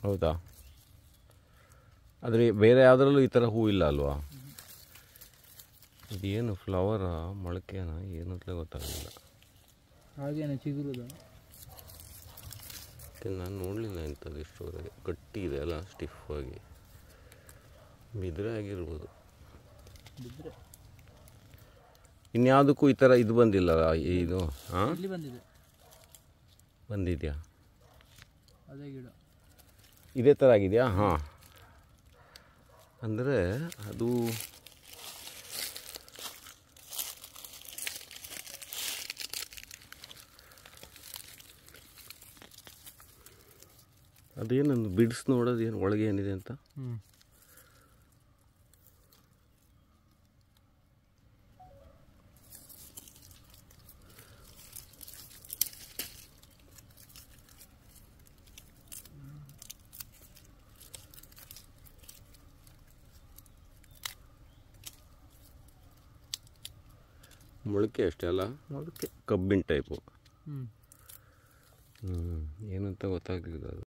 ಹೌದಾ ಆದರೆ ಬೇರೆ ಯಾವುದ್ರಲ್ಲೂ ಈ ಥರ ಹೂ ಇಲ್ಲ ಅಲ್ವಾ ಇದೇನು ಫ್ಲವರಾ ಮೊಳಕೆನ ಏನಂತಲೇ ಗೊತ್ತಾಗಲಿಲ್ಲ ಹಾಗೇನೆ ಚಿಗುರುದ ಮತ್ತೆ ನಾನು ನೋಡಲಿಲ್ಲ ಇಂಥದ್ದು ಇಷ್ಟುವರೆಗೆ ಗಟ್ಟಿ ಇದೆ ಅಲ್ಲ ಸ್ಟಿಫ್ ಆಗಿ ಬಿದ್ರೆ ಆಗಿರ್ಬೋದು ಬಿದ್ದರೆ ಇನ್ಯಾವುದಕ್ಕೂ ಈ ಥರ ಇದು ಬಂದಿಲ್ಲ ಇದು ಹಾಂ ಇಲ್ಲಿ ಬಂದಿದೆ ಬಂದಿದೆಯಾ ಅದೇ ಗಿಡ ಇದೇ ಥರ ಆಗಿದೆಯಾ ಹಾಂ ಅಂದರೆ ಅದು ಅದೇನೊಂದು ಬಿಡಿಸ್ ನೋಡೋದು ಏನು ಒಳಗೆ ಏನಿದೆ ಅಂತ ಹ್ಞೂ ಮೊಳಕೆ ಅಷ್ಟೇ ಅಲ್ಲ ಮೊಳಕೆ ಕಬ್ಬಿನ ಟೈಪು ಹ್ಞೂ ಹ್ಞೂ ಏನಂತ ಗೊತ್ತಾಗಲಿಲ್ಲ ಅದು